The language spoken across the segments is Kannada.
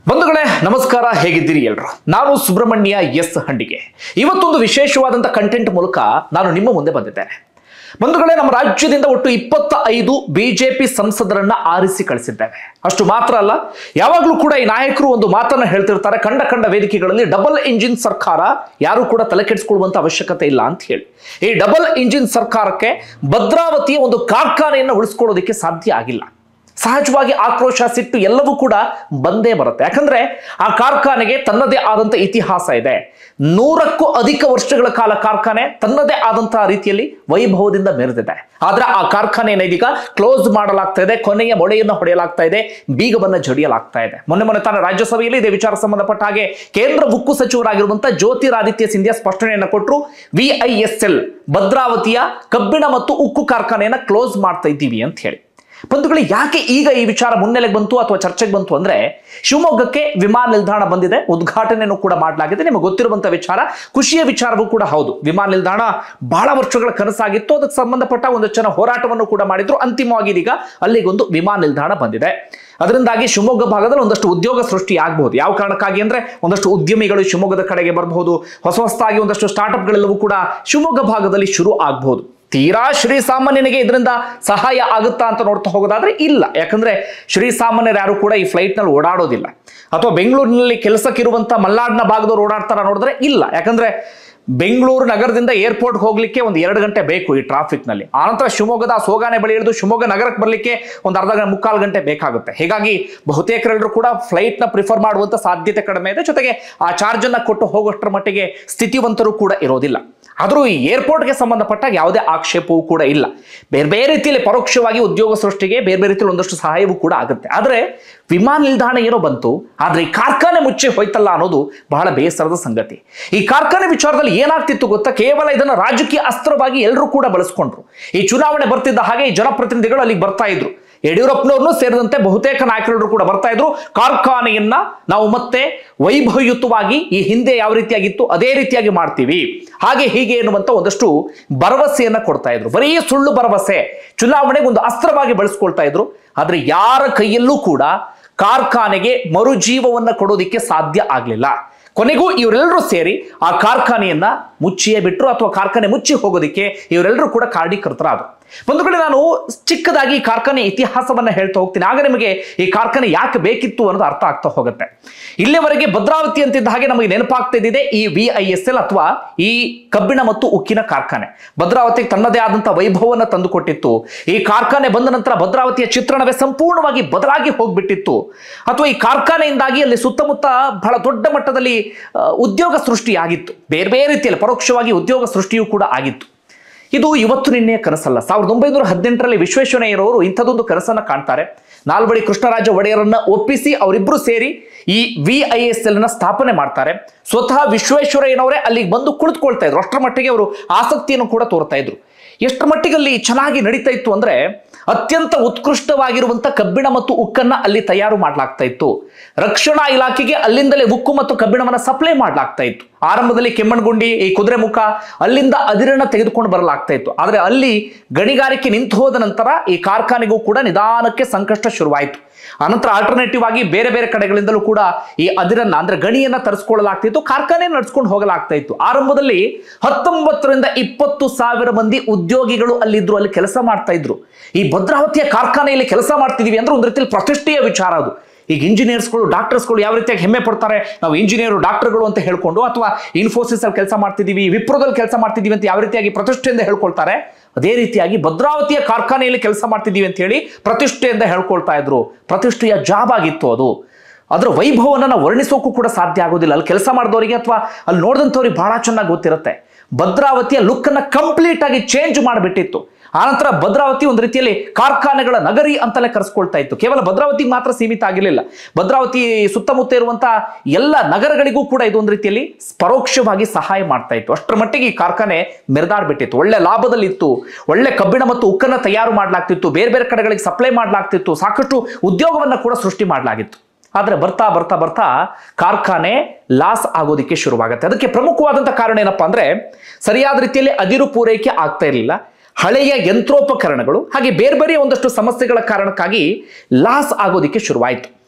ಬಂಧುಗಳೇ ನಮಸ್ಕಾರ ಹೇಗಿದ್ದೀರಿ ಎಲ್ರು ನಾನು ಸುಬ್ರಹ್ಮಣ್ಯ ಎಸ್ ಹಂಡಿಗೆ ಇವತ್ತೊಂದು ವಿಶೇಷವಾದಂಥ ಕಂಟೆಂಟ್ ಮೂಲಕ ನಾನು ನಿಮ್ಮ ಮುಂದೆ ಬಂದಿದ್ದೇನೆ ಬಂಧುಗಳೇ ನಮ್ಮ ರಾಜ್ಯದಿಂದ ಒಟ್ಟು ಇಪ್ಪತ್ತ ಐದು ಬಿಜೆಪಿ ಸಂಸದರನ್ನ ಆರಿಸಿ ಕಳಿಸಿದ್ದೇವೆ ಅಷ್ಟು ಮಾತ್ರ ಅಲ್ಲ ಯಾವಾಗಲೂ ಕೂಡ ಈ ನಾಯಕರು ಒಂದು ಮಾತನ್ನ ಹೇಳ್ತಿರ್ತಾರೆ ಕಂಡ ಕಂಡ ವೇದಿಕೆಗಳಲ್ಲಿ ಡಬಲ್ ಇಂಜಿನ್ ಸರ್ಕಾರ ಯಾರು ಕೂಡ ತಲೆ ಕೆಡಿಸ್ಕೊಳ್ಳುವಂತ ಅವಶ್ಯಕತೆ ಇಲ್ಲ ಅಂತ ಹೇಳಿ ಈ ಡಬಲ್ ಇಂಜಿನ್ ಸರ್ಕಾರಕ್ಕೆ ಭದ್ರಾವತಿಯ ಒಂದು ಕಾರ್ಖಾನೆಯನ್ನು ಉಳಿಸ್ಕೊಳ್ಳೋದಕ್ಕೆ ಸಾಧ್ಯ ಆಗಿಲ್ಲ ಸಹಜವಾಗಿ ಆಕ್ರೋಶ ಸಿಟ್ಟು ಎಲ್ಲವೂ ಕೂಡ ಬಂದೇ ಬರುತ್ತೆ ಯಾಕಂದ್ರೆ ಆ ಕಾರ್ಖಾನೆಗೆ ತನ್ನದೇ ಆದಂತ ಇತಿಹಾಸ ಇದೆ ನೂರಕ್ಕೂ ಅಧಿಕ ವರ್ಷಗಳ ಕಾಲ ಕಾರ್ಖಾನೆ ತನ್ನದೇ ಆದಂತಹ ರೀತಿಯಲ್ಲಿ ವೈಭವದಿಂದ ಮೆರೆದಿದೆ ಆದ್ರೆ ಆ ಕಾರ್ಖಾನೆಯನ್ನು ಇದೀಗ ಕ್ಲೋಸ್ ಮಾಡಲಾಗ್ತಾ ಇದೆ ಕೊನೆಯ ಮೊಳೆಯನ್ನು ಹೊಡೆಯಲಾಗ್ತಾ ಇದೆ ಬೀಗವನ್ನ ಜಡಿಯಲಾಗ್ತಾ ಇದೆ ಮೊನ್ನೆ ಮೊನ್ನೆ ತಾನು ರಾಜ್ಯಸಭೆಯಲ್ಲಿ ಇದೇ ವಿಚಾರ ಸಂಬಂಧಪಟ್ಟ ಹಾಗೆ ಕೇಂದ್ರ ಉಕ್ಕು ಸಚಿವರಾಗಿರುವಂತಹ ಜ್ಯೋತಿರಾದಿತ್ಯ ಸಿಂಧ್ಯಾ ಸ್ಪಷ್ಟನೆಯನ್ನು ಕೊಟ್ಟರು ವಿಐಎಸ್ಎಲ್ ಭದ್ರಾವತಿಯ ಕಬ್ಬಿಣ ಮತ್ತು ಉಕ್ಕು ಕಾರ್ಖಾನೆಯನ್ನ ಕ್ಲೋಸ್ ಮಾಡ್ತಾ ಇದ್ದೀವಿ ಅಂತ ಹೇಳಿ ಬಂಧುಗಳು ಯಾಕೆ ಈಗ ಈ ವಿಚಾರ ಮುನ್ನೆಲೆಗೆ ಬಂತು ಅಥವಾ ಚರ್ಚೆಗೆ ಬಂತು ಅಂದ್ರೆ ಶಿವಮೊಗ್ಗಕ್ಕೆ ವಿಮಾನ ನಿಲ್ದಾಣ ಬಂದಿದೆ ಉದ್ಘಾಟನೆಯನ್ನು ಕೂಡ ಮಾಡಲಾಗಿದೆ ನಿಮಗೆ ಗೊತ್ತಿರುವಂತ ವಿಚಾರ ಖುಷಿಯ ವಿಚಾರವೂ ಕೂಡ ಹೌದು ವಿಮಾನ ನಿಲ್ದಾಣ ಬಹಳ ವರ್ಷಗಳ ಕನಸಾಗಿತ್ತು ಅದಕ್ಕೆ ಸಂಬಂಧಪಟ್ಟ ಒಂದು ಜನ ಹೋರಾಟವನ್ನು ಕೂಡ ಮಾಡಿದ್ರು ಅಂತಿಮವಾಗಿ ಇದೀಗ ಅಲ್ಲಿಗೊಂದು ವಿಮಾನ ನಿಲ್ದಾಣ ಬಂದಿದೆ ಅದರಿಂದಾಗಿ ಶಿವಮೊಗ್ಗ ಭಾಗದಲ್ಲಿ ಒಂದಷ್ಟು ಉದ್ಯೋಗ ಸೃಷ್ಟಿ ಆಗಬಹುದು ಯಾವ ಕಾರಣಕ್ಕಾಗಿ ಅಂದ್ರೆ ಒಂದಷ್ಟು ಉದ್ಯಮಿಗಳು ಶಿವಮೊಗ್ಗದ ಕಡೆಗೆ ಬರಬಹುದು ಹೊಸ ಹೊಸದಾಗಿ ಒಂದಷ್ಟು ಸ್ಟಾರ್ಟ್ಅಪ್ಗಳೆಲ್ಲವೂ ಕೂಡ ಶಿವಮೊಗ್ಗ ಭಾಗದಲ್ಲಿ ಶುರು ಆಗಬಹುದು ತೀರಾ ಶ್ರೀ ಸಾಮಾನ್ಯನಿಗೆ ಇದರಿಂದ ಸಹಾಯ ಆಗುತ್ತಾ ಅಂತ ನೋಡ್ತಾ ಹೋಗೋದಾದ್ರೆ ಇಲ್ಲ ಯಾಕಂದ್ರೆ ಶ್ರೀ ಸಾಮಾನ್ಯರು ಯಾರು ಕೂಡ ಈ ಫ್ಲೈಟ್ ನಲ್ಲಿ ಓಡಾಡೋದಿಲ್ಲ ಅಥವಾ ಬೆಂಗಳೂರಿನಲ್ಲಿ ಕೆಲಸಕ್ಕಿರುವಂತ ಮಲ್ನಾಡಿನ ಭಾಗದವ್ರು ಓಡಾಡ್ತಾರ ನೋಡಿದ್ರೆ ಇಲ್ಲ ಯಾಕಂದ್ರೆ ಬೆಂಗಳೂರು ನಗರದಿಂದ ಏರ್ಪೋರ್ಟ್ ಹೋಗ್ಲಿಕ್ಕೆ ಒಂದು ಎರಡು ಗಂಟೆ ಬೇಕು ಈ ಟ್ರಾಫಿಕ್ ನಲ್ಲಿ ಆನಂತರ ಶಿವಮೊಗ್ಗದ ಸೋಗಾನೆ ಬಳಿ ಹಿಡಿದು ಶಿವಮೊಗ್ಗ ನಗರಕ್ಕೆ ಬರಲಿಕ್ಕೆ ಒಂದು ಅರ್ಧ ಗಂಟೆ ಮುಕ್ಕಾಲು ಗಂಟೆ ಬೇಕಾಗುತ್ತೆ ಹೀಗಾಗಿ ಬಹುತೇಕರೆಲ್ಲರೂ ಕೂಡ ಫ್ಲೈಟ್ ನ ಪ್ರಿಫರ್ ಮಾಡುವಂತ ಸಾಧ್ಯತೆ ಕಡಿಮೆ ಇದೆ ಜೊತೆಗೆ ಆ ಚಾರ್ಜ್ ಅನ್ನ ಕೊಟ್ಟು ಹೋಗೋಷ್ಟರ ಮಟ್ಟಿಗೆ ಸ್ಥಿತಿವಂತರು ಕೂಡ ಇರೋದಿಲ್ಲ ಆದರೂ ಈ ಏರ್ಪೋರ್ಟ್ಗೆ ಸಂಬಂಧಪಟ್ಟ ಯಾವುದೇ ಆಕ್ಷೇಪವೂ ಕೂಡ ಇಲ್ಲ ಬೇರೆ ಬೇರೆ ರೀತಿಯಲ್ಲಿ ಪರೋಕ್ಷವಾಗಿ ಉದ್ಯೋಗ ಸೃಷ್ಟಿಗೆ ಬೇರೆ ಬೇರೆ ರೀತಿಯಲ್ಲಿ ಒಂದಷ್ಟು ಸಹಾಯವೂ ಕೂಡ ಆಗುತ್ತೆ ಆದರೆ ವಿಮಾನ ನಿಲ್ದಾಣ ಏನೋ ಬಂತು ಆದರೆ ಈ ಕಾರ್ಖಾನೆ ಮುಚ್ಚಿ ಹೋಯ್ತಲ್ಲ ಅನ್ನೋದು ಬಹಳ ಬೇಸರದ ಸಂಗತಿ ಈ ಕಾರ್ಖಾನೆ ವಿಚಾರದಲ್ಲಿ ಏನಾಗ್ತಿತ್ತು ಗೊತ್ತಾ ಕೇವಲ ಇದನ್ನು ರಾಜಕೀಯ ಅಸ್ತ್ರವಾಗಿ ಎಲ್ಲರೂ ಕೂಡ ಬಳಸ್ಕೊಂಡ್ರು ಈ ಚುನಾವಣೆ ಬರ್ತಿದ್ದ ಹಾಗೆ ಈ ಜನಪ್ರತಿನಿಧಿಗಳು ಅಲ್ಲಿಗೆ ಬರ್ತಾ ಇದ್ರು ಯಡಿಯೂರಪ್ಪನವ್ರನ್ನೂ ಸೇರಿದಂತೆ ಬಹುತೇಕ ನಾಯಕರು ಕೂಡ ಬರ್ತಾ ಇದ್ರು ಕಾರ್ಖಾನೆಯನ್ನ ನಾವು ಮತ್ತೆ ವೈಭವಯುತವಾಗಿ ಈ ಹಿಂದೆ ಯಾವ ರೀತಿಯಾಗಿತ್ತು ಅದೇ ರೀತಿಯಾಗಿ ಮಾಡ್ತೀವಿ ಹಾಗೆ ಹೀಗೆ ಎನ್ನುವಂತ ಒಂದಷ್ಟು ಭರವಸೆಯನ್ನ ಕೊಡ್ತಾ ಇದ್ರು ಬರೀ ಸುಳ್ಳು ಭರವಸೆ ಚುನಾವಣೆಗೆ ಒಂದು ಅಸ್ತ್ರವಾಗಿ ಬಳಸ್ಕೊಳ್ತಾ ಇದ್ರು ಆದ್ರೆ ಯಾರ ಕೈಯಲ್ಲೂ ಕೂಡ ಕಾರ್ಖಾನೆಗೆ ಮರುಜೀವವನ್ನ ಕೊಡೋದಿಕ್ಕೆ ಸಾಧ್ಯ ಆಗಲಿಲ್ಲ ಕೊನೆಗೂ ಇವರೆಲ್ಲರೂ ಸೇರಿ ಆ ಕಾರ್ಖಾನೆಯನ್ನ ಮುಚ್ಚಿಯೇ ಬಿಟ್ಟರು ಅಥವಾ ಕಾರ್ಖಾನೆ ಮುಚ್ಚಿ ಹೋಗೋದಕ್ಕೆ ಇವರೆಲ್ಲರೂ ಕೂಡ ಕಾರಣೀಕರ್ತರಾದರು ಒಂದು ಕಡೆ ನಾನು ಚಿಕ್ಕದಾಗಿ ಈ ಕಾರ್ಖಾನೆ ಇತಿಹಾಸವನ್ನ ಹೇಳ್ತಾ ಹೋಗ್ತೀನಿ ಆಗ ನಿಮಗೆ ಈ ಕಾರ್ಖಾನೆ ಯಾಕೆ ಬೇಕಿತ್ತು ಅನ್ನೋದು ಅರ್ಥ ಆಗ್ತಾ ಹೋಗುತ್ತೆ ಇಲ್ಲಿವರೆಗೆ ಭದ್ರಾವತಿ ಅಂತಿದ್ದ ಹಾಗೆ ನಮಗೆ ನೆನಪಾಗ್ತಾ ಇದ್ದಿದೆ ಈ ವಿ ಐ ಎಸ್ ಎಲ್ ಅಥವಾ ಈ ಕಬ್ಬಿಣ ಮತ್ತು ಉಕ್ಕಿನ ಕಾರ್ಖಾನೆ ಭದ್ರಾವತಿಗೆ ತನ್ನದೇ ಆದಂತಹ ವೈಭವವನ್ನು ತಂದುಕೊಟ್ಟಿತ್ತು ಈ ಕಾರ್ಖಾನೆ ಬಂದ ನಂತರ ಭದ್ರಾವತಿಯ ಚಿತ್ರಣವೇ ಸಂಪೂರ್ಣವಾಗಿ ಬದಲಾಗಿ ಹೋಗ್ಬಿಟ್ಟಿತ್ತು ಅಥವಾ ಈ ಕಾರ್ಖಾನೆಯಿಂದಾಗಿ ಅಲ್ಲಿ ಸುತ್ತಮುತ್ತ ಬಹಳ ದೊಡ್ಡ ಮಟ್ಟದಲ್ಲಿ ಆ, ಉದ್ಯೋಗ ಸೃಷ್ಟಿಯಾಗಿತ್ತು ಬೇರೆ ಬೇರೆ ರೀತಿಯಲ್ಲಿ ಪರೋಕ್ಷವಾಗಿ ಉದ್ಯೋಗ ಸೃಷ್ಟಿಯೂ ಕೂಡ ಆಗಿತ್ತು ಇದು ಇವತ್ತು ನಿನ್ನೆಯ ಕನಸಲ್ಲ ಸಾವಿರದ ಒಂಬೈನೂರ ಹದಿನೆಂಟರಲ್ಲಿ ವಿಶ್ವೇಶ್ವರಯ್ಯನವರು ಇಂಥದ್ದೊಂದು ಕನಸನ್ನ ಕಾಣ್ತಾರೆ ನಾಲ್ವಡಿ ಕೃಷ್ಣರಾಜ ಒಡೆಯರನ್ನ ಒಪ್ಪಿಸಿ ಅವರಿಬ್ಬರು ಸೇರಿ ಈ ವಿ ಐ ಎಸ್ ಎಲ್ ನ ಸ್ಥಾಪನೆ ಮಾಡ್ತಾರೆ ಸ್ವತಃ ವಿಶ್ವೇಶ್ವರಯ್ಯನವರೇ ಅಲ್ಲಿಗೆ ಬಂದು ಕುಳಿತುಕೊಳ್ತಾ ಇದ್ರು ಅಷ್ಟರ ಮಟ್ಟಿಗೆ ಅವರು ಆಸಕ್ತಿಯನ್ನು ಕೂಡ ತೋರ್ತಾ ಇದ್ರು ಎಷ್ಟರ ಮಟ್ಟಿಗೆ ಅಲ್ಲಿ ಚೆನ್ನಾಗಿ ನಡೀತಾ ಇತ್ತು ಅಂದ್ರೆ ಅತ್ಯಂತ ಉತ್ಕೃಷ್ಟವಾಗಿರುವಂತ ಕಬ್ಬಿಣ ಮತ್ತು ಉಕ್ಕನ್ನ ಅಲ್ಲಿ ತಯಾರು ಮಾಡಲಾಗ್ತಾ ಇತ್ತು ರಕ್ಷಣಾ ಇಲಾಖೆಗೆ ಅಲ್ಲಿಂದಲೇ ಉಕ್ಕು ಮತ್ತು ಕಬ್ಬಿಣವನ್ನ ಸಪ್ಲೈ ಮಾಡಲಾಗ್ತಾ ಇತ್ತು ಆರಂಭದಲ್ಲಿ ಕೆಮ್ಮಣ್ಗುಂಡಿ ಈ ಕುದುರೆಮುಖ ಅಲ್ಲಿಂದ ಅದಿರನ್ನ ತೆಗೆದುಕೊಂಡು ಬರಲಾಗ್ತಾ ಇತ್ತು ಆದ್ರೆ ಅಲ್ಲಿ ಗಣಿಗಾರಿಕೆ ನಿಂತು ಹೋದ ನಂತರ ಈ ಕಾರ್ಖಾನೆಗೂ ಕೂಡ ನಿಧಾನಕ್ಕೆ ಸಂಕಷ್ಟ ಶುರುವಾಯಿತು ಅನಂತರ ಆಲ್ಟರ್ನೇಟಿವ್ ಆಗಿ ಬೇರೆ ಬೇರೆ ಕಡೆಗಳಿಂದಲೂ ಕೂಡ ಈ ಅದಿರನ್ನ ಅಂದ್ರೆ ಗಣಿಯನ್ನ ತರಿಸ್ಕೊಳ್ಳಲಾಗ್ತಿತ್ತು ಕಾರ್ಖಾನೆ ನಡ್ಸ್ಕೊಂಡು ಹೋಗಲಾಗ್ತಾ ಇತ್ತು ಆರಂಭದಲ್ಲಿ ಹತ್ತೊಂಬತ್ತರಿಂದ ಇಪ್ಪತ್ತು ಸಾವಿರ ಮಂದಿ ಉದ್ಯೋಗಿಗಳು ಅಲ್ಲಿದ್ರು ಅಲ್ಲಿ ಕೆಲಸ ಮಾಡ್ತಾ ಇದ್ರು ಈ ಭದ್ರಾವತಿಯ ಕಾರ್ಖಾನೆಯಲ್ಲಿ ಕೆಲಸ ಮಾಡ್ತಿದೀವಿ ಅಂದ್ರೆ ಒಂದು ರೀತಿಯಲ್ಲಿ ಪ್ರತಿಷ್ಠೆಯ ವಿಚಾರ ಅದು ಈಗ ಇಂಜಿನಿಯರ್ಸ್ಗಳು ಡಾಕ್ಟರ್ಸ್ಗಳು ಯಾವ ರೀತಿಯಾಗಿ ಹೆಮ್ಮೆ ಪಡ್ತಾರೆ ನಾವು ಇಂಜಿನಿಯರ್ ಡಾಕ್ಟರ್ಗಳು ಅಂತ ಹೇಳ್ಕೊಂಡು ಅಥವಾ ಇನ್ಫೋಸಿಸ್ ಅಲ್ಲಿ ಕೆಲಸ ಮಾಡ್ತಿದೀವಿ ವಿಪ್ರೋದಲ್ಲಿ ಕೆಲಸ ಮಾಡ್ತಿದೀವಿ ಅಂತ ಯಾವ ರೀತಿಯಾಗಿ ಪ್ರತಿಷ್ಠೆಯಿಂದ ಹೇಳ್ಕೊಳ್ತಾರೆ ಅದೇ ರೀತಿಯಾಗಿ ಭದ್ರಾವತಿಯ ಕಾರ್ಖಾನೆಯಲ್ಲಿ ಕೆಲಸ ಮಾಡ್ತಿದ್ದೀವಿ ಅಂತ ಹೇಳಿ ಪ್ರತಿಷ್ಠೆಯಿಂದ ಹೇಳ್ಕೊಳ್ತಾ ಇದ್ರು ಪ್ರತಿಷ್ಠೆಯ ಜಾಬ್ ಆಗಿತ್ತು ಅದು ಅದರ ವೈಭವವನ್ನು ನಾವು ವರ್ಣಿಸೋಕ್ಕೂ ಕೂಡ ಸಾಧ್ಯ ಆಗೋದಿಲ್ಲ ಅಲ್ಲಿ ಕೆಲಸ ಮಾಡಿದವರಿಗೆ ಅಥವಾ ಅಲ್ಲಿ ನೋಡಿದಂಥವ್ರಿಗೆ ಬಹಳ ಚೆನ್ನಾಗಿ ಗೊತ್ತಿರುತ್ತೆ ಭದ್ರಾವತಿಯ ಲುಕ್ ಅನ್ನ ಕಂಪ್ಲೀಟ್ ಆಗಿ ಚೇಂಜ್ ಮಾಡಿಬಿಟ್ಟಿತ್ತು ಆನಂತರ ಭದ್ರಾವತಿ ಒಂದು ರೀತಿಯಲ್ಲಿ ಕಾರ್ಖಾನೆಗಳ ನಗರಿ ಅಂತಲೇ ಕರೆಸ್ಕೊಳ್ತಾ ಇತ್ತು ಕೇವಲ ಭದ್ರಾವತಿಗೆ ಮಾತ್ರ ಸೀಮಿತ ಆಗಿರಲಿಲ್ಲ ಭದ್ರಾವತಿ ಸುತ್ತಮುತ್ತ ಇರುವಂತಹ ಎಲ್ಲ ನಗರಗಳಿಗೂ ಕೂಡ ಇದೊಂದು ರೀತಿಯಲ್ಲಿ ಪರೋಕ್ಷವಾಗಿ ಸಹಾಯ ಮಾಡ್ತಾ ಇತ್ತು ಅಷ್ಟರ ಮಟ್ಟಿಗೆ ಈ ಕಾರ್ಖಾನೆ ಮೆರೆದಾಡ್ಬಿಟ್ಟಿತ್ತು ಒಳ್ಳೆ ಲಾಭದಲ್ಲಿತ್ತು ಒಳ್ಳೆ ಕಬ್ಬಿಣ ಮತ್ತು ಉಕ್ಕನ್ನ ತಯಾರು ಮಾಡಲಾಗ್ತಿತ್ತು ಬೇರೆ ಬೇರೆ ಕಡೆಗಳಿಗೆ ಸಪ್ಲೈ ಮಾಡಲಾಗ್ತಿತ್ತು ಸಾಕಷ್ಟು ಉದ್ಯೋಗವನ್ನ ಕೂಡ ಸೃಷ್ಟಿ ಮಾಡಲಾಗಿತ್ತು ಆದ್ರೆ ಬರ್ತಾ ಬರ್ತಾ ಬರ್ತಾ ಕಾರ್ಖಾನೆ ಲಾಸ್ ಆಗೋದಕ್ಕೆ ಶುರುವಾಗುತ್ತೆ ಅದಕ್ಕೆ ಪ್ರಮುಖವಾದಂಥ ಕಾರಣ ಏನಪ್ಪಾ ಅಂದ್ರೆ ಸರಿಯಾದ ರೀತಿಯಲ್ಲಿ ಅದಿರು ಪೂರೈಕೆ ಆಗ್ತಾ ಇರಲಿಲ್ಲ ಹಳೆಯ ಯಂತ್ರೋಪಕರಣಗಳು ಹಾಗೆ ಬೇರೆ ಬೇರೆ ಒಂದಷ್ಟು ಸಮಸ್ಯೆಗಳ ಕಾರಣಕ್ಕಾಗಿ ಲಾಸ್ ಆಗೋದಕ್ಕೆ ಶುರುವಾಯಿತು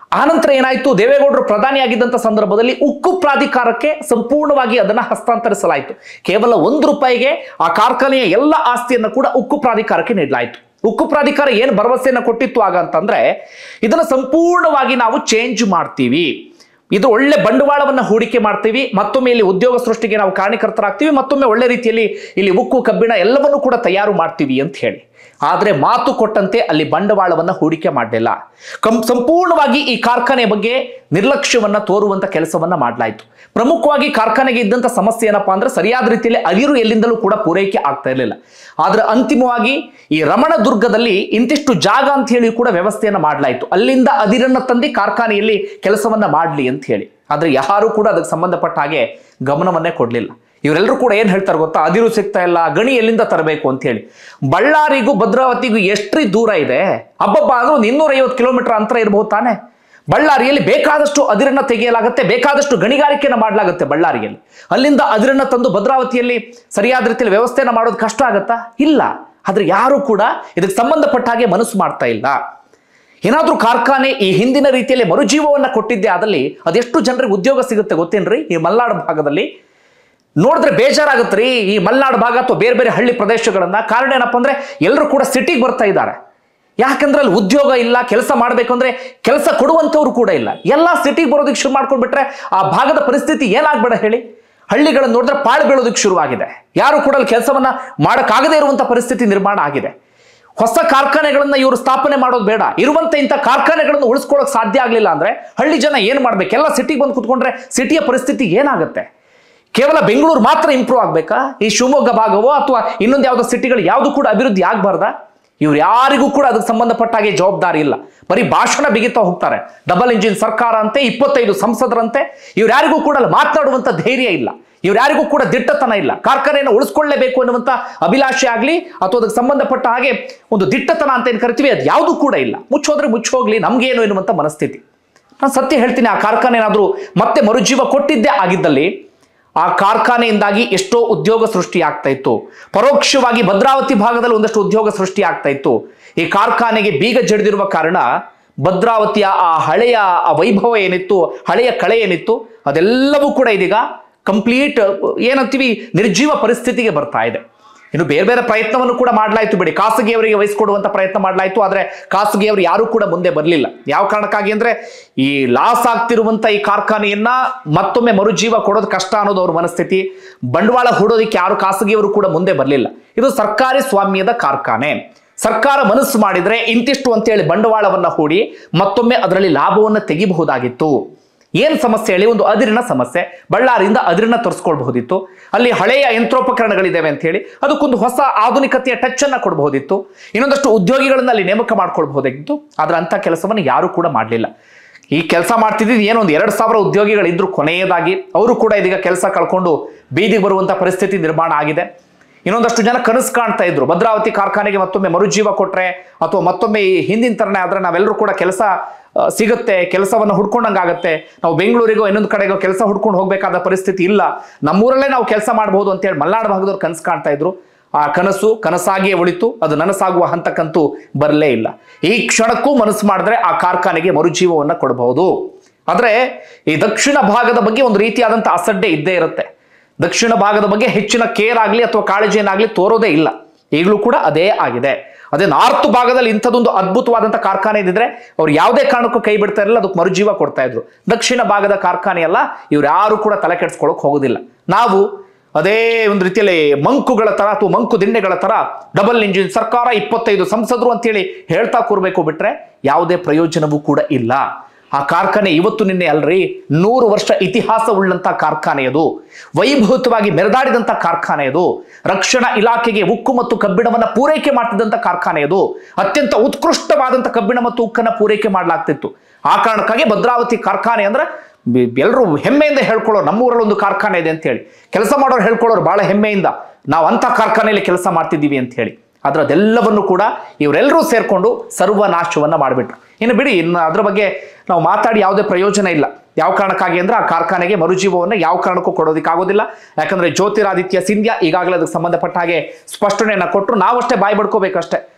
ಆನಂತರ ಏನಾಯ್ತು ದೇವೇಗೌಡರು ಪ್ರಧಾನಿಯಾಗಿದ್ದಂಥ ಸಂದರ್ಭದಲ್ಲಿ ಉಕ್ಕು ಪ್ರಾಧಿಕಾರಕ್ಕೆ ಸಂಪೂರ್ಣವಾಗಿ ಅದನ್ನು ಹಸ್ತಾಂತರಿಸಲಾಯಿತು ಕೇವಲ ಒಂದು ರೂಪಾಯಿಗೆ ಆ ಕಾರ್ಖಾನೆಯ ಎಲ್ಲ ಆಸ್ತಿಯನ್ನು ಕೂಡ ಉಕ್ಕು ಪ್ರಾಧಿಕಾರಕ್ಕೆ ನೀಡಲಾಯಿತು ಉಕ್ಕು ಪ್ರಾಧಿಕಾರ ಏನು ಭರವಸೆಯನ್ನು ಕೊಟ್ಟಿತ್ತು ಆಗ ಅಂತಂದ್ರೆ ಇದನ್ನು ಸಂಪೂರ್ಣವಾಗಿ ನಾವು ಚೇಂಜ್ ಮಾಡ್ತೀವಿ ಇದು ಒಳ್ಳೆ ಬಂಡವಾಳವನ್ನು ಹೂಡಿಕೆ ಮಾಡ್ತೀವಿ ಮತ್ತೊಮ್ಮೆ ಇಲ್ಲಿ ಉದ್ಯೋಗ ಸೃಷ್ಟಿಗೆ ನಾವು ಕಾರಣೀಕರ್ತರಾಗ್ತೀವಿ ಮತ್ತೊಮ್ಮೆ ಒಳ್ಳೆ ರೀತಿಯಲ್ಲಿ ಇಲ್ಲಿ ಉಕ್ಕು ಕಬ್ಬಿಣ ಎಲ್ಲವನ್ನೂ ಕೂಡ ತಯಾರು ಮಾಡ್ತೀವಿ ಅಂತ ಹೇಳಿ ಆದರೆ ಮಾತು ಕೊಟ್ಟಂತೆ ಅಲ್ಲಿ ಬಂಡವಾಳವನ್ನು ಹೂಡಿಕೆ ಮಾಡಲಿಲ್ಲ ಕಂ ಸಂಪೂರ್ಣವಾಗಿ ಈ ಕಾರ್ಖಾನೆ ಬಗ್ಗೆ ನಿರ್ಲಕ್ಷ್ಯವನ್ನ ತೋರುವಂತ ಕೆಲಸವನ್ನ ಮಾಡಲಾಯಿತು ಪ್ರಮುಖವಾಗಿ ಕಾರ್ಖಾನೆಗೆ ಇದ್ದಂಥ ಸಮಸ್ಯೆ ಏನಪ್ಪಾ ಅಂದ್ರೆ ಸರಿಯಾದ ರೀತಿಯಲ್ಲಿ ಅದಿರು ಎಲ್ಲಿಂದಲೂ ಕೂಡ ಪೂರೈಕೆ ಆಗ್ತಾ ಇರಲಿಲ್ಲ ಆದ್ರೆ ಅಂತಿಮವಾಗಿ ಈ ರಮಣದುರ್ಗದಲ್ಲಿ ಇಂತಿಷ್ಟು ಜಾಗ ಅಂತ ಹೇಳಿ ಕೂಡ ವ್ಯವಸ್ಥೆಯನ್ನ ಮಾಡಲಾಯಿತು ಅಲ್ಲಿಂದ ಅದಿರನ್ನ ತಂದು ಕಾರ್ಖಾನೆಯಲ್ಲಿ ಕೆಲಸವನ್ನ ಮಾಡಲಿ ಅಂತ ಹೇಳಿ ಆದ್ರೆ ಯಾರು ಕೂಡ ಅದಕ್ಕೆ ಸಂಬಂಧಪಟ್ಟ ಹಾಗೆ ಗಮನವನ್ನೇ ಕೊಡಲಿಲ್ಲ ಇವರೆಲ್ಲರೂ ಕೂಡ ಏನು ಹೇಳ್ತಾರೆ ಗೊತ್ತಾ ಅದಿರು ಸಿಗ್ತಾ ಇಲ್ಲ ಗಣಿ ಎಲ್ಲಿಂದ ತರಬೇಕು ಅಂತ ಹೇಳಿ ಬಳ್ಳಾರಿಗೂ ಭದ್ರಾವತಿಗೂ ಎಷ್ಟ್ರಿ ದೂರ ಇದೆ ಹಬ್ಬಬ್ಬ ಅಂದ್ರೆ ಒಂದು ಇನ್ನೂರೈವತ್ತು ಕಿಲೋಮೀಟರ್ ಅಂತರ ಇರಬಹುದು ತಾನೆ ಬಳ್ಳಾರಿಯಲ್ಲಿ ಬೇಕಾದಷ್ಟು ಅದಿರನ್ನ ತೆಗೆಯಲಾಗುತ್ತೆ ಬೇಕಾದಷ್ಟು ಗಣಿಗಾರಿಕೆಯನ್ನು ಮಾಡಲಾಗುತ್ತೆ ಬಳ್ಳಾರಿಯಲ್ಲಿ ಅಲ್ಲಿಂದ ಅದಿರನ್ನ ತಂದು ಭದ್ರಾವತಿಯಲ್ಲಿ ಸರಿಯಾದ ರೀತಿಯಲ್ಲಿ ವ್ಯವಸ್ಥೆಯನ್ನು ಮಾಡೋದು ಕಷ್ಟ ಆಗತ್ತಾ ಇಲ್ಲ ಆದ್ರೆ ಯಾರು ಕೂಡ ಇದಕ್ಕೆ ಸಂಬಂಧಪಟ್ಟ ಹಾಗೆ ಮನಸ್ಸು ಮಾಡ್ತಾ ಇಲ್ಲ ಏನಾದ್ರೂ ಕಾರ್ಖಾನೆ ಈ ಹಿಂದಿನ ರೀತಿಯಲ್ಲಿ ಮರುಜೀವವನ್ನ ಕೊಟ್ಟಿದ್ದೆ ಆದಲ್ಲಿ ಅದೆಷ್ಟು ಜನರಿಗೆ ಉದ್ಯೋಗ ಸಿಗುತ್ತೆ ಗೊತ್ತೇನ್ರಿ ಈ ಮಲ್ನಾಡು ಭಾಗದಲ್ಲಿ ನೋಡಿದ್ರೆ ಬೇಜಾರಾಗುತ್ತೆ ರೀ ಈ ಮಲ್ನಾಡು ಭಾಗ ಅಥವಾ ಬೇರೆ ಬೇರೆ ಹಳ್ಳಿ ಪ್ರದೇಶಗಳನ್ನ ಕಾರಣ ಏನಪ್ಪ ಅಂದ್ರೆ ಎಲ್ಲರೂ ಕೂಡ ಸಿಟಿಗೆ ಬರ್ತಾ ಇದ್ದಾರೆ ಯಾಕಂದ್ರೆ ಅಲ್ಲಿ ಉದ್ಯೋಗ ಇಲ್ಲ ಕೆಲಸ ಮಾಡಬೇಕು ಅಂದ್ರೆ ಕೆಲಸ ಕೊಡುವಂಥವ್ರು ಕೂಡ ಇಲ್ಲ ಎಲ್ಲ ಸಿಟಿಗೆ ಬರೋದಕ್ಕೆ ಶುರು ಮಾಡ್ಕೊಂಡ್ಬಿಟ್ರೆ ಆ ಭಾಗದ ಪರಿಸ್ಥಿತಿ ಏನಾಗ್ಬೇಡ ಹೇಳಿ ಹಳ್ಳಿಗಳನ್ನು ನೋಡಿದ್ರೆ ಪಾಳು ಬೀಳೋದಕ್ಕೆ ಶುರುವಾಗಿದೆ ಯಾರು ಕೂಡ ಅಲ್ಲಿ ಕೆಲಸವನ್ನ ಮಾಡೋಕ್ಕಾಗದೇ ಇರುವಂಥ ಪರಿಸ್ಥಿತಿ ನಿರ್ಮಾಣ ಆಗಿದೆ ಹೊಸ ಕಾರ್ಖಾನೆಗಳನ್ನ ಇವರು ಸ್ಥಾಪನೆ ಮಾಡೋದು ಬೇಡ ಇರುವಂತ ಇಂಥ ಕಾರ್ಖಾನೆಗಳನ್ನು ಉಳಿಸ್ಕೊಳ್ಳೋಕೆ ಸಾಧ್ಯ ಆಗಲಿಲ್ಲ ಅಂದ್ರೆ ಹಳ್ಳಿ ಜನ ಏನು ಮಾಡ್ಬೇಕು ಎಲ್ಲ ಸಿಟಿಗೆ ಬಂದು ಕುತ್ಕೊಂಡ್ರೆ ಸಿಟಿಯ ಪರಿಸ್ಥಿತಿ ಏನಾಗುತ್ತೆ ಕೇವಲ ಬೆಂಗಳೂರು ಮಾತ್ರ ಇಂಪ್ರೂವ್ ಆಗಬೇಕಾ ಈ ಶಿವಮೊಗ್ಗ ಭಾಗವೋ ಅಥವಾ ಇನ್ನೊಂದು ಯಾವುದೋ ಸಿಟಿಗಳು ಯಾವುದು ಕೂಡ ಅಭಿವೃದ್ಧಿ ಆಗಬಾರ್ದಾ ಇವ್ರು ಯಾರಿಗೂ ಕೂಡ ಅದಕ್ಕೆ ಸಂಬಂಧಪಟ್ಟ ಹಾಗೆ ಜವಾಬ್ದಾರಿ ಇಲ್ಲ ಬರೀ ಭಾಷಣ ಬಿಗಿತಾ ಹೋಗ್ತಾರೆ ಡಬಲ್ ಇಂಜಿನ್ ಸರ್ಕಾರ ಅಂತೆ ಇಪ್ಪತ್ತೈದು ಸಂಸದರಂತೆ ಇವ್ರು ಯಾರಿಗೂ ಕೂಡ ಅಲ್ಲಿ ಮಾತನಾಡುವಂತ ಧೈರ್ಯ ಇಲ್ಲ ಇವ್ರು ಯಾರಿಗೂ ಕೂಡ ದಿಟ್ಟತನ ಇಲ್ಲ ಕಾರ್ಖಾನೆಯನ್ನು ಉಳಿಸ್ಕೊಳ್ಳೇಬೇಕು ಅನ್ನುವಂಥ ಅಭಿಲಾಷೆ ಆಗಲಿ ಅಥವಾ ಅದಕ್ಕೆ ಸಂಬಂಧಪಟ್ಟ ಹಾಗೆ ಒಂದು ದಿಟ್ಟತನ ಅಂತ ಏನು ಕರಿತೀವಿ ಅದು ಯಾವುದೂ ಕೂಡ ಇಲ್ಲ ಮುಚ್ಚೋದ್ರೆ ಮುಚ್ಚೋಗ್ಲಿ ನಮ್ಗೇನು ಎನ್ನುವಂಥ ಮನಸ್ಥಿತಿ ನಾನು ಸತ್ಯ ಹೇಳ್ತೀನಿ ಆ ಕಾರ್ಖಾನೆ ಏನಾದರೂ ಮತ್ತೆ ಮರುಜೀವ ಕೊಟ್ಟಿದ್ದೇ ಆಗಿದ್ದಲ್ಲಿ ಆ ಕಾರ್ಖಾನೆಯಿಂದಾಗಿ ಎಷ್ಟೋ ಉದ್ಯೋಗ ಸೃಷ್ಟಿ ಆಗ್ತಾ ಇತ್ತು ಪರೋಕ್ಷವಾಗಿ ಭದ್ರಾವತಿ ಭಾಗದಲ್ಲಿ ಒಂದಷ್ಟು ಉದ್ಯೋಗ ಸೃಷ್ಟಿ ಆಗ್ತಾ ಇತ್ತು ಈ ಕಾರ್ಖಾನೆಗೆ ಬೀಗ ಜಡಿದಿರುವ ಕಾರಣ ಭದ್ರಾವತಿಯ ಆ ಹಳೆಯ ಆ ವೈಭವ ಏನಿತ್ತು ಹಳೆಯ ಕಳೆ ಏನಿತ್ತು ಅದೆಲ್ಲವೂ ಕೂಡ ಇದೀಗ ಕಂಪ್ಲೀಟ್ ಏನಂತೀವಿ ನಿರ್ಜೀವ ಪರಿಸ್ಥಿತಿಗೆ ಬರ್ತಾ ಇದೆ ಇನ್ನು ಬೇರೆ ಬೇರೆ ಪ್ರಯತ್ನವನ್ನು ಕೂಡ ಮಾಡಲಾಯಿತು ಬಿಡಿ ಖಾಸಗಿಯವರಿಗೆ ವಹಿಸಿಕೊಡುವಂತ ಪ್ರಯತ್ನ ಮಾಡಲಾಯಿತು ಆದರೆ ಖಾಸಗಿಯವರು ಯಾರೂ ಕೂಡ ಮುಂದೆ ಬರಲಿಲ್ಲ ಯಾವ ಕಾರಣಕ್ಕಾಗಿ ಅಂದ್ರೆ ಈ ಲಾಸ್ ಆಗ್ತಿರುವಂತ ಈ ಕಾರ್ಖಾನೆಯನ್ನ ಮತ್ತೊಮ್ಮೆ ಮರುಜೀವ ಕೊಡೋದು ಕಷ್ಟ ಅನ್ನೋದು ಅವ್ರ ಮನಸ್ಥಿತಿ ಬಂಡವಾಳ ಹೂಡೋದಕ್ಕೆ ಯಾರು ಖಾಸಗಿಯವರು ಕೂಡ ಮುಂದೆ ಬರಲಿಲ್ಲ ಇದು ಸರ್ಕಾರಿ ಸ್ವಾಮ್ಯದ ಕಾರ್ಖಾನೆ ಸರ್ಕಾರ ಮನಸ್ಸು ಮಾಡಿದ್ರೆ ಇಂತಿಷ್ಟು ಅಂತೇಳಿ ಬಂಡವಾಳವನ್ನ ಹೂಡಿ ಮತ್ತೊಮ್ಮೆ ಅದರಲ್ಲಿ ಲಾಭವನ್ನು ತೆಗಿಬಹುದಾಗಿತ್ತು ಏನ್ ಸಮಸ್ಯೆ ಹೇಳಿ ಒಂದು ಅದಿರಿನ ಸಮಸ್ಯೆ ಬಳ್ಳಾರಿಯಿಂದ ಅದಿರನ್ನ ತರಿಸ್ಕೊಳ್ಬಹುದಿತ್ತು ಅಲ್ಲಿ ಹಳೆಯ ಯಂತ್ರೋಪಕರಣಗಳಿದ್ದಾವೆ ಅಂತ ಹೇಳಿ ಅದಕ್ಕೊಂದು ಹೊಸ ಆಧುನಿಕತೆಯ ಟಚ್ ಅನ್ನ ಕೊಡಬಹುದಿತ್ತು ಇನ್ನೊಂದಷ್ಟು ಉದ್ಯೋಗಿಗಳನ್ನ ಅಲ್ಲಿ ನೇಮಕ ಮಾಡ್ಕೊಳ್ಬಹುದಾಗಿತ್ತು ಆದ್ರೆ ಅಂತ ಕೆಲಸವನ್ನು ಯಾರು ಕೂಡ ಮಾಡಲಿಲ್ಲ ಈ ಕೆಲಸ ಮಾಡ್ತಿದ್ದು ಏನೋ ಒಂದು ಎರಡು ಸಾವಿರ ಉದ್ಯೋಗಿಗಳಿದ್ರು ಕೊನೆಯದಾಗಿ ಅವರು ಕೂಡ ಇದೀಗ ಕೆಲಸ ಕಳ್ಕೊಂಡು ಬೀದಿಗೆ ಬರುವಂತ ಪರಿಸ್ಥಿತಿ ನಿರ್ಮಾಣ ಆಗಿದೆ ಇನ್ನೊಂದಷ್ಟು ಜನ ಕನಸು ಕಾಣ್ತಾ ಇದ್ರು ಭದ್ರಾವತಿ ಕಾರ್ಖಾನೆಗೆ ಮತ್ತೊಮ್ಮೆ ಮರುಜೀವ ಕೊಟ್ರೆ ಅಥವಾ ಮತ್ತೊಮ್ಮೆ ಈ ಹಿಂದಿನ ತರನೇ ಆದ್ರೆ ನಾವೆಲ್ಲರೂ ಕೂಡ ಕೆಲಸ ಆ, ಸಿಗುತ್ತೆ ಕೆಲಸವನ್ನು ಹುಡ್ಕೊಂಡಂಗಾಗತ್ತೆ ನಾವು ಬೆಂಗಳೂರಿಗೋ ಇನ್ನೊಂದು ಕಡೆಗೋ ಕೆಲಸ ಹುಡ್ಕೊಂಡು ಹೋಗಬೇಕಾದ ಪರಿಸ್ಥಿತಿ ಇಲ್ಲ ನಮ್ಮೂರಲ್ಲೇ ನಾವು ಕೆಲಸ ಮಾಡಬಹುದು ಅಂತೇಳಿ ಮಲ್ನಾಡು ಭಾಗದವ್ರು ಕನಸು ಕಾಣ್ತಾ ಇದ್ರು ಆ ಕನಸು ಕನಸಾಗಿಯೇ ಉಳಿತು ಅದು ನನಸಾಗುವ ಹಂತಕ್ಕಂತೂ ಬರಲೇ ಇಲ್ಲ ಈ ಕ್ಷಣಕ್ಕೂ ಮನಸ್ಸು ಮಾಡಿದ್ರೆ ಆ ಕಾರ್ಖಾನೆಗೆ ಮರುಜೀವವನ್ನು ಕೊಡಬಹುದು ಆದ್ರೆ ಈ ದಕ್ಷಿಣ ಭಾಗದ ಬಗ್ಗೆ ಒಂದು ರೀತಿಯಾದಂಥ ಅಸಡ್ಡೆ ಇದ್ದೇ ಇರುತ್ತೆ ದಕ್ಷಿಣ ಭಾಗದ ಬಗ್ಗೆ ಹೆಚ್ಚಿನ ಕೇರ್ ಆಗಲಿ ಅಥವಾ ಕಾಳಜಿಯನ್ನಾಗಲಿ ತೋರೋದೇ ಇಲ್ಲ ಈಗಲೂ ಕೂಡ ಅದೇ ಆಗಿದೆ ಅದೇ ನಾರ್ತ್ ಭಾಗದಲ್ಲಿ ಇಂಥದ್ದೊಂದು ಅದ್ಭುತವಾದಂಥ ಕಾರ್ಖಾನೆ ಇದ್ದಿದ್ರೆ ಅವ್ರು ಯಾವುದೇ ಕಾರಣಕ್ಕೂ ಕೈ ಬಿಡ್ತಾ ಇರಲಿಲ್ಲ ಅದಕ್ಕೆ ಮರುಜೀವ ಕೊಡ್ತಾ ಇದ್ರು ದಕ್ಷಿಣ ಭಾಗದ ಕಾರ್ಖಾನೆ ಅಲ್ಲ ಇವ್ರು ಯಾರು ಕೂಡ ತಲೆ ಕೆಡಿಸ್ಕೊಳ್ಳೋಕೆ ಹೋಗೋದಿಲ್ಲ ನಾವು ಅದೇ ಒಂದು ರೀತಿಯಲ್ಲಿ ಮಂಕುಗಳ ತರ ಅಥವಾ ಮಂಕು ದಿಂಡೆಗಳ ತರ ಡಬಲ್ ಇಂಜಿನ್ ಸರ್ಕಾರ ಇಪ್ಪತ್ತೈದು ಸಂಸದರು ಅಂತೇಳಿ ಹೇಳ್ತಾ ಕೂರ್ಬೇಕು ಬಿಟ್ರೆ ಯಾವುದೇ ಪ್ರಯೋಜನವೂ ಕೂಡ ಇಲ್ಲ ಆ ಕಾರ್ಖಾನೆ ಇವತ್ತು ನಿನ್ನೆ ಅಲ್ರಿ ನೂರು ವರ್ಷ ಇತಿಹಾಸ ಉಳ್ಳಂತ ಕಾರ್ಖಾನೆ ಅದು ವೈಭವತವಾಗಿ ಮೆರೆದಾಡಿದಂತ ಕಾರ್ಖಾನೆ ಅದು ರಕ್ಷಣಾ ಇಲಾಖೆಗೆ ಉಕ್ಕು ಮತ್ತು ಕಬ್ಬಿಣವನ್ನ ಪೂರೈಕೆ ಮಾಡ್ತಿದ್ದಂತ ಕಾರ್ಖಾನೆ ಅದು ಅತ್ಯಂತ ಉತ್ಕೃಷ್ಟವಾದಂತ ಕಬ್ಬಿಣ ಮತ್ತು ಉಕ್ಕನ್ನ ಪೂರೈಕೆ ಮಾಡಲಾಗ್ತಿತ್ತು ಆ ಕಾರಣಕ್ಕಾಗಿ ಭದ್ರಾವತಿ ಕಾರ್ಖಾನೆ ಅಂದ್ರೆ ಎಲ್ಲರೂ ಹೆಮ್ಮೆಯಿಂದ ಹೇಳ್ಕೊಳ್ಳೋರು ನಮ್ಮೂರಲ್ಲಿ ಒಂದು ಕಾರ್ಖಾನೆ ಇದೆ ಅಂತ ಹೇಳಿ ಕೆಲಸ ಮಾಡೋರು ಹೇಳ್ಕೊಳ್ಳೋರು ಬಹಳ ಹೆಮ್ಮೆಯಿಂದ ನಾವು ಅಂತ ಕಾರ್ಖಾನೆಯಲ್ಲಿ ಕೆಲಸ ಮಾಡ್ತಿದ್ದೀವಿ ಅಂತ ಹೇಳಿ ಆದ್ರೆ ಅದೆಲ್ಲವನ್ನು ಕೂಡ ಇವರೆಲ್ಲರೂ ಸೇರ್ಕೊಂಡು ಸರ್ವನಾಶವನ್ನ ಮಾಡಿಬಿಟ್ರು ಇನ್ನು ಬಿಡಿ ಇನ್ನು ಅದ್ರ ಬಗ್ಗೆ ನಾವು ಮಾತಾಡಿ ಯಾವುದೇ ಪ್ರಯೋಜನ ಇಲ್ಲ ಯಾವ ಕಾರಣಕ್ಕಾಗಿ ಅಂದ್ರೆ ಆ ಕಾರ್ಖಾನೆಗೆ ಮರುಜೀವವನ್ನು ಯಾವ ಕಾರಣಕ್ಕೂ ಕೊಡೋದಕ್ಕಾಗೋದಿಲ್ಲ ಯಾಕಂದ್ರೆ ಜ್ಯೋತಿರಾದಿತ್ಯ ಸಿಂಧ್ಯಾ ಈಗಾಗಲೇ ಅದಕ್ಕೆ ಸಂಬಂಧಪಟ್ಟ ಹಾಗೆ ಸ್ಪಷ್ಟನೆಯನ್ನ ಕೊಟ್ಟರು ನಾವಷ್ಟೇ ಬಾಯಿ ಬಡ್ಕೋಬೇಕಷ್ಟೇ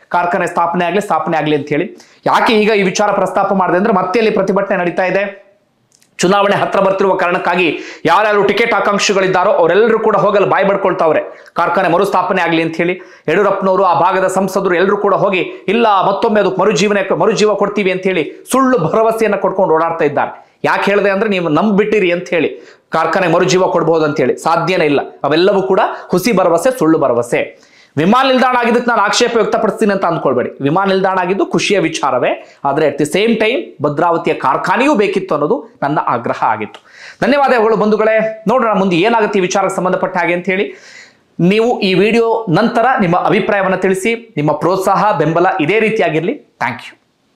ಕಾರ್ಖಾನೆ ಸ್ಥಾಪನೆ ಆಗಲಿ ಸ್ಥಾಪನೆ ಆಗಲಿ ಅಂತ ಹೇಳಿ ಯಾಕೆ ಈಗ ಈ ವಿಚಾರ ಪ್ರಸ್ತಾಪ ಮಾಡಿದೆ ಅಂದ್ರೆ ಮತ್ತೆ ಅಲ್ಲಿ ಪ್ರತಿಭಟನೆ ನಡೀತಾ ಇದೆ ಚುನಾವಣೆ ಹತ್ರ ಬರ್ತಿರುವ ಕಾರಣಕ್ಕಾಗಿ ಯಾರ್ಯಾರು ಟಿಕೆಟ್ ಆಕಾಂಕ್ಷಿಗಳಿದ್ದಾರೋ ಅವರೆಲ್ಲರೂ ಕೂಡ ಹೋಗಲು ಬಾಯಿ ಬಡ್ಕೊಳ್ತಾವ್ರೆ ಕಾರ್ಖಾನೆ ಮರುಸ್ಥಾಪನೆ ಆಗಲಿ ಅಂತ ಹೇಳಿ ಯಡಿಯೂರಪ್ಪನವರು ಆ ಭಾಗದ ಸಂಸದರು ಎಲ್ಲರೂ ಕೂಡ ಹೋಗಿ ಇಲ್ಲ ಮತ್ತೊಮ್ಮೆ ಅದಕ್ಕೆ ಮರುಜೀವನ ಮರುಜೀವ ಕೊಡ್ತೀವಿ ಅಂತ ಹೇಳಿ ಸುಳ್ಳು ಭರವಸೆಯನ್ನು ಕೊಟ್ಕೊಂಡು ಓಡಾಡ್ತಾ ಇದ್ದಾರೆ ಯಾಕೆ ಹೇಳಿದೆ ಅಂದ್ರೆ ನೀವು ನಂಬಿಟ್ಟಿರಿ ಅಂತ ಹೇಳಿ ಕಾರ್ಖಾನೆ ಮರುಜೀವ ಕೊಡ್ಬೋದು ಅಂತ ಹೇಳಿ ಸಾಧ್ಯನೇ ಇಲ್ಲ ಅವೆಲ್ಲವೂ ಕೂಡ ಹುಸಿ ಭರವಸೆ ಸುಳ್ಳು ಭರವಸೆ ವಿಮಾನ ನಿಲ್ದಾಣ ಆಗಿದ್ದಕ್ಕೆ ನಾನು ಆಕ್ಷೇಪ ವ್ಯಕ್ತಪಡಿಸ್ತೀನಿ ಅಂತ ಅಂದ್ಕೊಳ್ಬೇಡಿ ವಿಮಾನ ನಿಲ್ದಾಣ ಆಗಿದ್ದು ಖುಷಿಯ ವಿಚಾರವೇ ಆದರೆ ಅಟ್ ದಿ ಸೇಮ್ ಟೈಮ್ ಭದ್ರಾವತಿಯ ಕಾರ್ಖಾನೆಯೂ ಬೇಕಿತ್ತು ಅನ್ನೋದು ನನ್ನ ಆಗ್ರಹ ಆಗಿತ್ತು ಧನ್ಯವಾದಗಳು ಬಂಧುಗಳೇ ನೋಡೋಣ ಮುಂದೆ ಏನಾಗುತ್ತೆ ಈ ವಿಚಾರಕ್ಕೆ ಸಂಬಂಧಪಟ್ಟ ಹಾಗೆ ಅಂತ ಹೇಳಿ ನೀವು ಈ ವಿಡಿಯೋ ನಂತರ ನಿಮ್ಮ ಅಭಿಪ್ರಾಯವನ್ನು ತಿಳಿಸಿ ನಿಮ್ಮ ಪ್ರೋತ್ಸಾಹ ಬೆಂಬಲ ಇದೇ ರೀತಿಯಾಗಿರಲಿ ಥ್ಯಾಂಕ್ ಯು